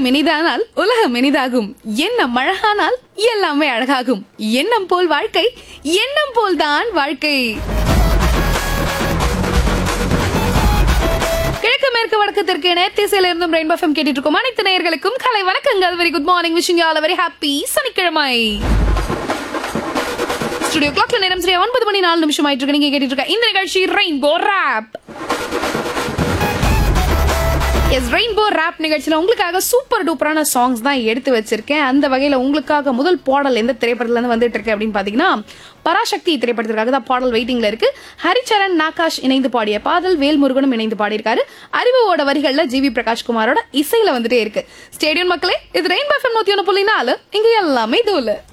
உள்ளம் இனிதானால் உலகம் இனிதாகும் எண்ணம் அழகானால் எல்லாமே அழகாகும் எண்ணம் போல் வாழ்க்கை எண்ணம் போல்தான் வாழ்க்கை கிழக்கு மேற்கு வடக்கு தெற்கு நேர்த்திசையில இருந்தும் ரெயின்போ ஃபம் கேட்டுட்டு இருக்கோம் அனைத்து நேயர்களுக்கும் கலை வணக்கங்கள் very good morning wishing all very happy சனிக்கிழமை ஸ்டுடியோ கிளாக்ல நேரம் சரியா ஒன்பது மணி நாலு நிமிஷம் ஆயிட்டு இருக்கு நீங்க கேட்டுட்டு இருக்க இந்த நிகழ்ச்சி rainbow rap yes rainbow rap நிகழ்ச்சியில் உங்களுக்காக சூப்பர் டூப்பரான சாங்ஸ் தான் எடுத்து வச்சிருக்கேன் அந்த வகையில் உங்களுக்காக முதல் பாடல் எந்த திரைப்படத்துல இருந்து வந்துட்டு இருக்கு அப்படின்னு பார்த்தீங்கன்னா பராசக்தி திரைப்படத்திற்காக தான் பாடல் வெயிட்டிங்ல இருக்கு ஹரிச்சரன் நாகாஷ் இணைந்து பாடிய பாடல் வேல்முருகனும் இணைந்து பாடியிருக்காரு அறிவுவோட வரிகள்ல ஜிவி பிரகாஷ்குமாரோட இசையில வந்துட்டே இருக்கு ஸ்டேடியம் மக்களே இது ரெயின்போ எஃப்எம் நூத்தி ஒன்று புள்ளி நாலு இங்க எல்லாமே தூளு